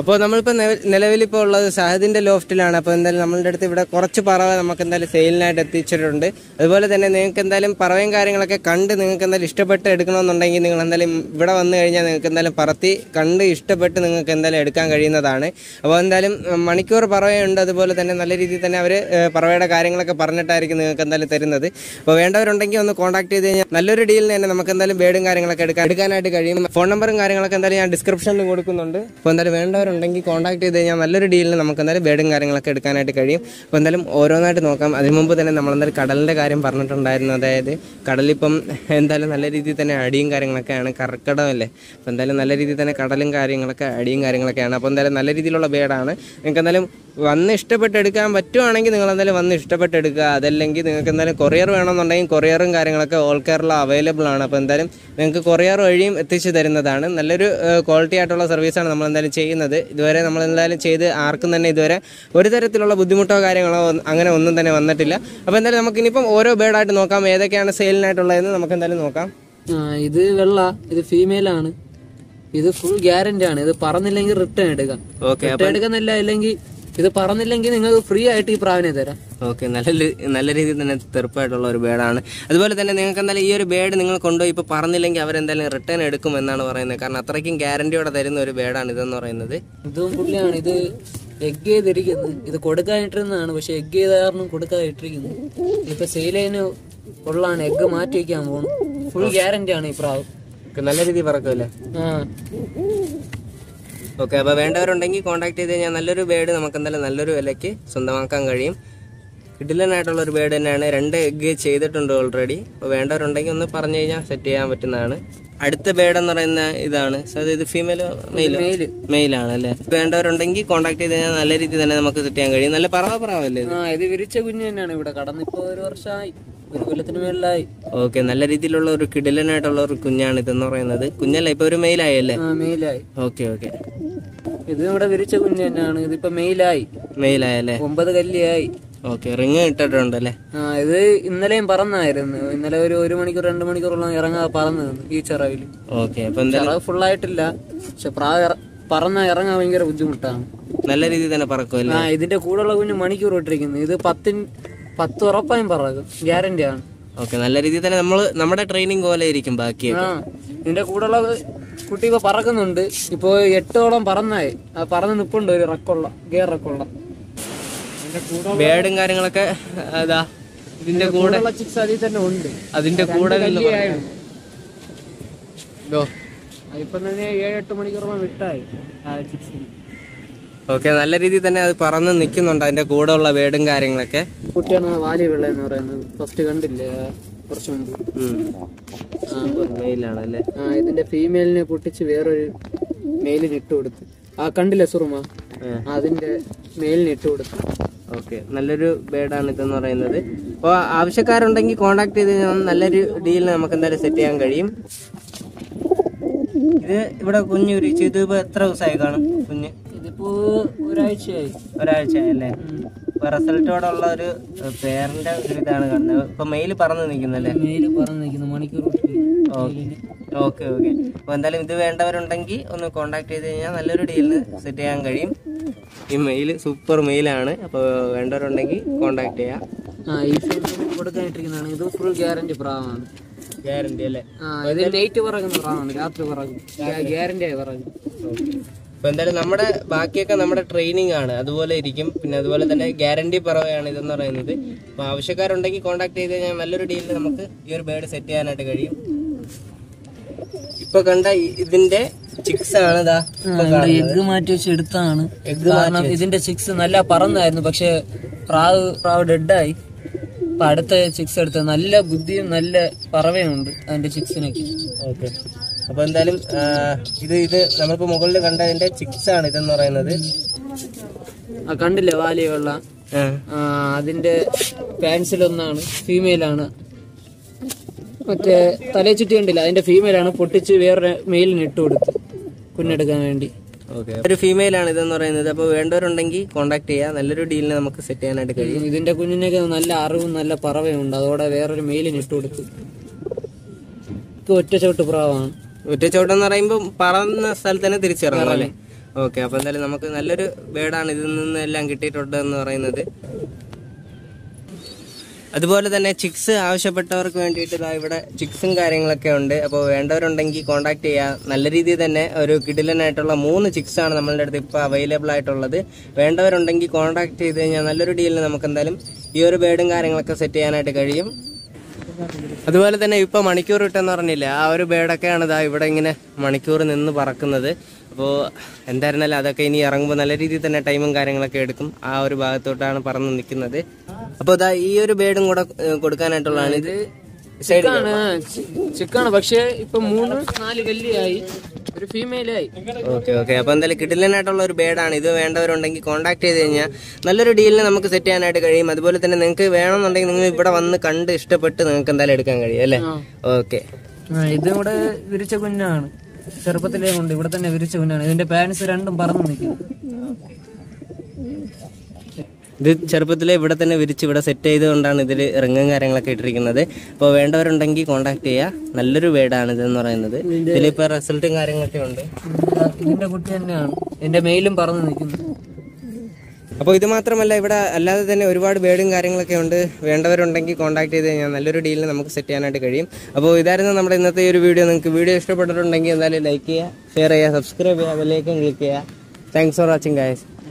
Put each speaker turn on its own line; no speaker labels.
അപ്പോൾ നമ്മളിപ്പോൾ നിലവിലിപ്പോൾ ഉള്ളത് സഹദിന്റെ ലോഫ്റ്റിലാണ് അപ്പോൾ എന്തായാലും നമ്മളുടെ അടുത്ത് ഇവിടെ കുറച്ച് പറവ നമുക്ക് എന്തായാലും സെയിലിനായിട്ട് എത്തിച്ചിട്ടുണ്ട് അതുപോലെ തന്നെ നിങ്ങൾക്ക് എന്തായാലും പറവയും കാര്യങ്ങളൊക്കെ കണ്ട് നിങ്ങൾക്ക് എന്തായാലും ഇഷ്ടപ്പെട്ട് എടുക്കണമെന്നുണ്ടെങ്കിൽ നിങ്ങൾ എന്തായാലും ഇവിടെ വന്നു കഴിഞ്ഞാൽ നിങ്ങൾക്ക് എന്തായാലും പറത്തി കണ്ട് ഇഷ്ടപ്പെട്ട് നിങ്ങൾക്ക് എന്തായാലും എടുക്കാൻ കഴിയുന്നതാണ് അപ്പോൾ എന്തായാലും ഉം, മണിക്കൂർ പറവയുണ്ട് അതുപോലെ തന്നെ നല്ല രീതിയിൽ തന്നെ അവർ പറവയുടെ കാര്യങ്ങളൊക്കെ പറഞ്ഞിട്ടായിരിക്കും നിങ്ങൾക്ക് എന്തായാലും തരുന്നത് അപ്പോൾ വേണ്ടവരുണ്ടെങ്കിൽ ഒന്ന് കോൺടാക്ട് ചെയ്ത് കഴിഞ്ഞാൽ നല്ലൊരു ഡീലിന് തന്നെ നമുക്ക് എന്തായാലും ബേഡും കാര്യങ്ങളൊക്കെ എടുക്കാൻ എടുക്കാനായിട്ട് കഴിയും ഫോൺ നമ്പറും കാര്യങ്ങളൊക്കെ എന്തായാലും ഞാൻ ഡിസ്ക്രിപ്ഷനിൽ കൊടുക്കുന്നുണ്ട് അപ്പോൾ എന്തായാലും വേണ്ടവരുണ്ടെങ്കിൽ കോൺടാക്ട് ചെയ്ത് കഴിഞ്ഞാൽ നല്ലൊരു ഡീലിന് നമുക്ക് എന്തായാലും ബേഡും കാര്യങ്ങളൊക്കെ എടുക്കാനായിട്ട് കഴിയും അപ്പോൾ എന്തായാലും ഓരോന്നായിട്ട് നോക്കാം അതിന് മുമ്പ് തന്നെ നമ്മൾ എന്തായാലും കടലിൻ്റെ കാര്യം പറഞ്ഞിട്ടുണ്ടായിരുന്നു അതായത് കടലിപ്പം എന്തായാലും നല്ല രീതിയിൽ തന്നെ അടിയും കാര്യങ്ങളൊക്കെയാണ് കർക്കിടമല്ലേ അപ്പോൾ എന്തായാലും നല്ല രീതിയിൽ തന്നെ കടലും കാര്യങ്ങളൊക്കെ അടിയും കാര്യങ്ങളൊക്കെയാണ് അപ്പോൾ എന്തായാലും നല്ല രീതിയിലുള്ള ബേഡാണ് നിങ്ങൾക്ക് എന്തായാലും വന്ന് ഇഷ്ടപ്പെട്ട് എടുക്കാൻ പറ്റുവാണെങ്കിൽ നിങ്ങൾ എന്തായാലും വന്ന് ഇഷ്ടപ്പെട്ട് എടുക്കുക അതല്ലെങ്കിൽ നിങ്ങൾക്ക് എന്തായാലും കൊറിയർ വേണമെന്നുണ്ടെങ്കിൽ കൊറിയറും കാര്യങ്ങളൊക്കെ ഓൾ കേരള അവൈലബിൾ ആണ് അപ്പോൾ എന്തായാലും നിങ്ങൾക്ക് കൊറിയർ വഴിയും എത്തിച്ചു തരുന്നതാണ് നല്ലൊരു ക്വാളിറ്റി ആയിട്ടുള്ള സർവീസാണ് നമ്മൾ എന്തായാലും ചെയ്യുന്നത് ഇതുവരെ നമ്മൾ എന്തായാലും ചെയ്ത് ആർക്കും തന്നെ ഇതുവരെ ഒരു തരത്തിലുള്ള ബുദ്ധിമുട്ടോ കാര്യങ്ങളോ ഒന്നും- അങ്ങനെ ഒന്നും തന്നെ വന്നിട്ടില്ല അപ്പോൾ എന്തായാലും നമുക്ക് ഇനിയിപ്പം ഓരോ ബേഡായിട്ട് നോക്കാം ഏതൊക്കെയാണ് സെയിലിനായിട്ടുള്ളതെന്ന് നമുക്ക് എന്തായാലും നോക്കാം
ആ, ഇത് വെള്ള ഇത് ഫീമെയിൽ ആണ് ഇത് ഫുൾ ഗ്യാരണ്ടി ആണ് ഇത് പറന്നില്ലെങ്കിൽ റിട്ടേൺ എടുക്കാം
ഓക്കെ
റിട്ടേൺ എടുക്കുന്നില്ല അല്ലെങ്കിൽ ഇത് പറന്നില്ലെങ്കിൽ നിങ്ങൾക്ക് ഫ്രീ ആയിട്ട് ഈ പ്രാവിനെ തരാം
ഓക്കെ നല്ല ലി- നല്ല രീതിയിൽ തന്നെ തെറുപ്പായിട്ടുള്ള ഒരു ബേഡാണ് അതുപോലെ തന്നെ നിങ്ങൾക്ക് എന്തായാലും ഈ ഒരു ബേഡ് നിങ്ങൾ കൊണ്ടുപോയി ഇപ്പോൾ പറഞ്ഞില്ലെങ്കിൽ അവരെന്തായാലും റിട്ടേൺ എടുക്കും എന്നാണ് പറയുന്നത് കാരണം അത്രയ്ക്കും ഗ്യാരണ്ടിയോടെ തരുന്ന ഒരു ബേഡാണ് ഇതെന്ന് പറയുന്നത്
ഇതും പുള്ളിയാണ് ഇത് എഗ് ചെയ്തിരിക്കുന്നു ഇത് കൊടുക്കാനിട്ടിരുന്നതാണ് പക്ഷെ എഗ് ചെയ്ത കാരണം കൊടുക്കാതിട്ടിരിക്കുന്നു ഇപ്പൊ സെയിലിന് ഉള്ളതാണ് എഗ് മാറ്റി വെക്കാൻ പോകണം ഫുൾ ഗ്യാരണ്ടി ആണ് ഈ പ്രാവ്
ഓക്കെ, നല്ല രീതിയിൽ പറക്കുമല്ലേ
ആ
ഓക്കെ അപ്പോൾ വേണ്ടവരുണ്ടെങ്കിൽ കോൺടാക്ട് ചെയ്ത് കഴിഞ്ഞാൽ നല്ലൊരു ബേഡ് നമുക്ക് എന്തായാലും നല്ലൊരു വിലയ്ക്ക് സ്വന്തമാക്കാൻ കഴിയും കിഡിലനായിട്ടുള്ള ഒരു ബേഡ് തന്നെയാണ് രണ്ട് എഗ് ചെയ്തിട്ടുണ്ട് ഓൾറെഡി അപ്പോൾ വേണ്ടവരുണ്ടെങ്കിൽ ഒന്ന് പറഞ്ഞു കഴിഞ്ഞാൽ സെറ്റ് ചെയ്യാൻ പറ്റുന്നതാണ് അടുത്ത ബേഡ് എന്ന് പറയുന്ന ഇതാണ് സോ അത് ഇത് ഫീമെയിലോ മെയിലോ
മെയില്
മെയിലാണ് അല്ലേ വേണ്ടവരുണ്ടെങ്കിൽ കോൺടാക്ട് ചെയ്ത് കഴിഞ്ഞാൽ നല്ല രീതിയിൽ തന്നെ നമുക്ക് സെറ്റ് ചെയ്യാൻ കഴിയും നല്ല പറവ പറവല്ലേ ഇത്
ആ ഇത് വിരിച്ച കുഞ്ഞു തന്നെയാണ് ഇവിടെ കടന്നിപ്പോ ഒരു വർഷമായി ഒരു കൊല്ലത്തിന് മേളിലായി
ഓക്കെ നല്ല രീതിയിലുള്ള ഒരു കിടിലനായിട്ടുള്ള ഒരു കുഞ്ഞാണ് ഇതെന്ന് പറയുന്നത് കുഞ്ഞല്ല ഇപ്പൊ ഒരു മെയിലായല്ലേ
ആ മെയിലായി
ഓക്കെ ഓക്കെ
ഇത് ഇവിടെ വിരിച്ച കുഞ്ഞു തന്നെയാണ് ഇതിപ്പോ മെയിലായി
മെയിലായല്ലേ
ഒമ്പത് കല്ലിയായി
ഓക്കെ റിങ് ഇട്ടിട്ടുണ്ടല്ലേ
ആ ഇത് ഇന്നലെയും പറന്നായിരുന്നു ഇന്നലെ ഒരു ഒരു മണിക്കൂർ രണ്ട് മണിക്കൂറോളം ഇറങ്ങാ പറന്നു നിന്നു ഈ ചെറവില്
ഓക്കെ അപ്പൊ എന്താ
ചെറവ് ഫുള്ളായിട്ടില്ല പക്ഷെ പ്രാവ് ഇറ- പറന്ന ഇറങ്ങാൻ ഭയങ്കര ബുദ്ധിമുട്ടാണ്
നല്ല രീതിയിൽ തന്നെ പറക്കുമല്ലേ
ആ ഇതിന്റെ കൂടെയുള്ള കുഞ്ഞ് മണിക്കൂർ ഇട്ടിരിക്കുന്നു ഇത് പത്തിൻ പത്ത് ഉറപ്പായും പറക്കും ഗ്യാരണ്ടി ആണ്
ഓക്കെ നല്ല രീതിയിൽ തന്നെ നമ്മൾ നമ്മുടെ ട്രെയിനിങ് പോലെ ഇരിക്കും ബാക്കിയൊക്കെ
ആ ഇതിന്റെ കൂടെയുള്ള കുട്ടി ഇപ്പൊ പറക്കുന്നുണ്ട് ഇപ്പൊ എട്ടോളം പറന്നായി ആ പറന്ന് നിപ്പുണ്ട് ഒരു റക്കുള്ള ഗിയർ റക്കുള്ള
ബേഡും കാര്യങ്ങളൊക്കെ അതാ ഇതിന്റെ കൂടെ
ചിക്സ് അതിൽ തന്നെ ഉണ്ട്
അതിന്റെ കൂടെ നിന്ന് പറക്കും.
കല്ലിയായുള്ളൂ. ഇപ്പൊ തന്നെ ഏഴ് എട്ട് മണിക്കൂറോളം വിട്ടായി ആ ചിക്സിന്
ഓക്കെ നല്ല രീതിയിൽ തന്നെ അത് പറന്ന് നിൽക്കുന്നുണ്ട് അതിന്റെ കൂടെ ഉള്ള ബേഡും കാര്യങ്ങളൊക്കെ
കുട്ടിയാണ് വാലി വെള്ള എന്ന് പറയുന്നത് ഫസ്റ്റ് കണ്ടില്ലേ ആ, കുറച്ച് മുമ്പ് ആ,
മെയിലാണ് അല്ലേ
ആ ഇതിന്റെ ഫീമെയിലിനെ പൊട്ടിച്ച് വേറൊരു മെയിലിന് ഇട്ട് കൊടുത്ത് ആ കണ്ടില്ലേ സുറുമ അതിന്റെ മെയിലിന് ഇട്ട് കൊടുത്ത്
ഓക്കെ നല്ലൊരു ബേഡാണ് ഇതെന്ന് പറയുന്നത് അപ്പോൾ ആവശ്യക്കാരുണ്ടെങ്കിൽ കോൺടാക്ട് ചെയ്ത് കഴിഞ്ഞാൽ നല്ലൊരു ഡീലിന് നമുക്ക് എന്തായാലും സെറ്റ് ചെയ്യാൻ കഴിയും ഇത് ഇവിടെ കുഞ്ഞ് ഉരിച്ച് ഇത് ഇപ്പോൾ എത്ര ദിവസമായി കാണും കുഞ്ഞ്
ഇതിപ്പോ ഒരാഴ്ചയായി
ഒരാഴ്ച ആയല്ലേ ഇപ്പൊ റിസൾട്ടോടെ ഉള്ള ഒരു പേരന്റെ ഒരു ഇതാണ് കാണുന്നത് ഇപ്പൊ മെയിൽ പറന്ന് നിൽക്കുന്നല്ലേ
മെയില് പറഞ്ഞു നിൽക്കുന്നു മണിക്കൂർ
ഓക്കെ ഓക്കെ അപ്പൊ എന്തായാലും ഇത് വേണ്ടവരുണ്ടെങ്കിൽ ഒന്ന് കോൺടാക്ട് ചെയ്ത് കഴിഞ്ഞാൽ നല്ലൊരു ഡീലിന് സെറ്റ് ചെയ്യാൻ കഴിയും ഈ മെയിൽ സൂപ്പർ മെയിലാണ് അപ്പോൾ വേണ്ടവരുണ്ടെങ്കിൽ കോൺടാക്ട് ചെയ്യാം
ആ ഈ ഫീമെയിൽ കൊടുക്കാനിട്ടിരിക്കുന്നതാണ് ഇത് ഫുൾ ഗ്യാരണ്ടി പ്രാവാണ്
ഗ്യാരണ്ടി അല്ലേ
ആ ഇത് നൈറ്റ് പറക്കുന്ന പ്രാവാണ് രാത്രി പറക്കും ഗ്യാരണ്ടി ആയി പറക്കും
അപ്പൊ എന്തായാലും നമ്മുടെ ബാക്കിയൊക്കെ നമ്മുടെ ട്രെയിനിങ് ആണ് അതുപോലെ ഇരിക്കും പിന്നെ അതുപോലെ തന്നെ ഗ്യാരണ്ടി പറവയാണ് ഇതെന്ന് പറയുന്നത് അപ്പൊ ആവശ്യക്കാരുണ്ടെങ്കിൽ കോൺടാക്ട് ചെയ്ത് കഴിഞ്ഞാൽ നല്ലൊരു ഡീലിൽ നമുക്ക് ഈ ഒരു ബേർഡ് സെറ്റ് ചെയ്യാനായിട്ട് കഴിയും ഇപ്പൊ കണ്ട ഈ- ഇതിന്റെ ചിക്സ് ആണ് ഇതാ ഇപ്പൊ കാണുന്നത്.
എഗ്ഗ് മാറ്റി വെച്ച് എടുത്താണ്
Egg
കാരണം ഇതിന്റെ ചിക്സ് നല്ല പറന്നായിരുന്നു പക്ഷെ പ്രാവ് പ്രാവ് ഡെഡായി അപ്പൊ അടുത്ത ചിക്സ് എടുത്ത് നല്ല ബുദ്ധിയും നല്ല പറവയുണ്ട് അതിന്റെ ചിക്സിനൊക്കെ
ഓക്കെ അപ്പൊ എന്തായാലും ആ, ഇത് ഇത് നമ്മളിപ്പോ മുകളിൽ കണ്ടതിന്റെ ചിക്സ് ആണ് ഇതെന്ന് പറയുന്നത്
ആ കണ്ടില്ലേ വാലിയുള്ള
ആ.
ആ, അതിന്റെ പാൻസിലൊന്നാണ് ഫീമെയിൽ ആണ് മറ്റേ തലേ ചുറ്റി കണ്ടില്ല അതിന്റെ ഫീമെയിൽ ആണ് പൊട്ടിച്ച് വേറെ മെയിലിന് ഇട്ട് കൊടുത്ത് കുഞ്ഞെടുക്കാൻ വേണ്ടി
ഓക്കെ ഒരു ഫീമെയിൽ ആണ് ഇതെന്ന് പറയുന്നത് അപ്പോൾ വേണ്ടവരുണ്ടെങ്കിൽ കോൺടാക്ട് ചെയ്യുക നല്ലൊരു ഡീലിന് നമുക്ക് സെറ്റ് ചെയ്യാനായിട്ട് കഴിയും
ഇതിന്റെ കുഞ്ഞിനൊക്കെ നല്ല അറിവും നല്ല പറവയുണ്ട് അതോടെ വേറൊരു മെയിലിന് ഇട്ട് കൊടുത്ത് ഇത് ഒറ്റ ചവിട്ട് പ്രാവാണ്
ഒറ്റച്ചോട്ടം എന്ന് പറയുമ്പോൾ പറന്ന സ്ഥലത്ത് തന്നെ തിരിച്ചിറങ്ങും അല്ലേ ഓക്കെ അപ്പോൾ എന്തായാലും നമുക്ക് നല്ലൊരു ബേഡാണ് ഇതിൽ നിന്ന് എല്ലാം കിട്ടിയിട്ടുണ്ട് എന്ന് പറയുന്നത് അതുപോലെ തന്നെ ചിക്സ് ആവശ്യപ്പെട്ടവർക്ക് വേണ്ടിയിട്ട് ഇതാ ഇവിടെ ചിക്സും കാര്യങ്ങളൊക്കെ ഉണ്ട് അപ്പോൾ വേണ്ടവരുണ്ടെങ്കിൽ കോൺടാക്ട് ചെയ്യുക നല്ല രീതിയിൽ തന്നെ ഒരു കിടിലനായിട്ടുള്ള മൂന്ന് ചിക്സ് ആണ് നമ്മളുടെ അടുത്ത് ഇപ്പോൾ അവൈലബിൾ ആയിട്ടുള്ളത് വേണ്ടവരുണ്ടെങ്കിൽ കോൺടാക്ട് ചെയ്ത് കഴിഞ്ഞാൽ നല്ലൊരു ഡീലിന് നമുക്ക് എന്തായാലും ഈ ഒരു ബേഡും കാര്യങ്ങളൊക്കെ സെറ്റ് ചെയ്യാനായിട്ട് കഴിയും അതുപോലെ തന്നെ ഇപ്പൊ മണിക്കൂർ ഇട്ടെന്ന് പറഞ്ഞില്ലേ ആ ഒരു ബേഡൊക്കെയാണ് ഇതാ ഇവിടെ ഇങ്ങനെ മണിക്കൂർ നിന്ന് പറക്കുന്നത് അപ്പോൾ എന്തായിരുന്നാലും അതൊക്കെ ഇനി ഇറങ്ങുമ്പോൾ നല്ല രീതിയിൽ തന്നെ ടൈമും കാര്യങ്ങളൊക്കെ എടുക്കും ആ ഒരു ഭാഗത്തോട്ടാണ് പറന്ന് നിൽക്കുന്നത് അപ്പോൾ ഇതാ ഈ ഒരു ബേഡും കൂടെ ഏഹ്, കൊടുക്കാനായിട്ടുള്ളതാണ് ഇത് സൈഡ്
ചിക്കാണ് ചിക്കാണ് പക്ഷേ ഇപ്പൊ മൂന്ന് നാല് കല്ലിയായി ഒരു ഫീമെയിലായി
ഓക്കെ ഓക്കെ അപ്പോൾ എന്തായാലും കിടിലനായിട്ടുള്ള ഒരു ബേഡാണ് ഇത് വേണ്ടവരുണ്ടെങ്കിൽ കോൺടാക്ട് ചെയ്ത് കഴിഞ്ഞാൽ നല്ലൊരു ഡീലിന് നമുക്ക് സെറ്റ് ചെയ്യാനായിട്ട് കഴിയും അതുപോലെ തന്നെ നിങ്ങൾക്ക് വേണമെന്നുണ്ടെങ്കിൽ നിങ്ങൾ ഇവിടെ വന്ന് കണ്ട് ഇഷ്ടപ്പെട്ട് നിങ്ങൾക്ക് എന്തായാലും എടുക്കാൻ കഴിയും അല്ലേ ഓക്കെ
ആ, ഇതും കൂടെ വിരിച്ച കുഞ്ഞാണ് ചെറുപ്പത്തിലേ കൊണ്ട് ഇവിടെ തന്നെ വിരിച്ച കുഞ്ഞാണ് ഇതിന്റെ പാരന്റ്സ് രണ്ടും പറന്നു നിൽക്കും
ഇത് ചെറുപ്പത്തിലെ ഇവിടെ തന്നെ വിരിച്ച് ഇവിടെ സെറ്റ് ചെയ്തുകൊണ്ടാണ് ഇതിൽ റിങ്ങും കാര്യങ്ങളൊക്കെ ഇട്ടിരിക്കുന്നത് അപ്പോൾ വേണ്ടവരുണ്ടെങ്കിൽ കോൺടാക്ട് ചെയ്യുക നല്ലൊരു വേർഡാണ് ഇതെന്ന് പറയുന്നത് ഇതിലിപ്പോൾ റിസൾട്ടും കാര്യങ്ങളൊക്കെ ഉണ്ട്
ഇതിന്റെ കുട്ടി തന്നെയാണ് ഇതിന്റെ മെയിലും പറന്നു നിൽക്കുന്നു
അപ്പോൾ ഇത് മാത്രമല്ല ഇവിടെ അല്ലാതെ തന്നെ ഒരുപാട് ബേഡും കാര്യങ്ങളൊക്കെ ഉണ്ട് വേണ്ടവരുണ്ടെങ്കിൽ കോൺടാക്ട് ചെയ്ത് കഴിഞ്ഞാൽ നല്ലൊരു ഡീലിന് നമുക്ക് സെറ്റ് ചെയ്യാനായിട്ട് കഴിയും അപ്പോൾ ഇതായിരുന്നു നമ്മുടെ ഇന്നത്തെ ഈ ഒരു വീഡിയോ നിങ്ങൾക്ക് വീഡിയോ ഇഷ്ടപ്പെട്ടിട്ടുണ്ടെങ്കിൽ എന്തായാലും ലൈക്ക് ചെയ്യുക ഷെയർ ചെയ്യുക സബ്സ്ക്രൈബ് ചെയ്യുക ബെല്ലേക്കും ക്ലിക്ക് ചെയ്യുക താങ്ക്സ് ഫോർ വാച്ചിങ് ഗൈസ്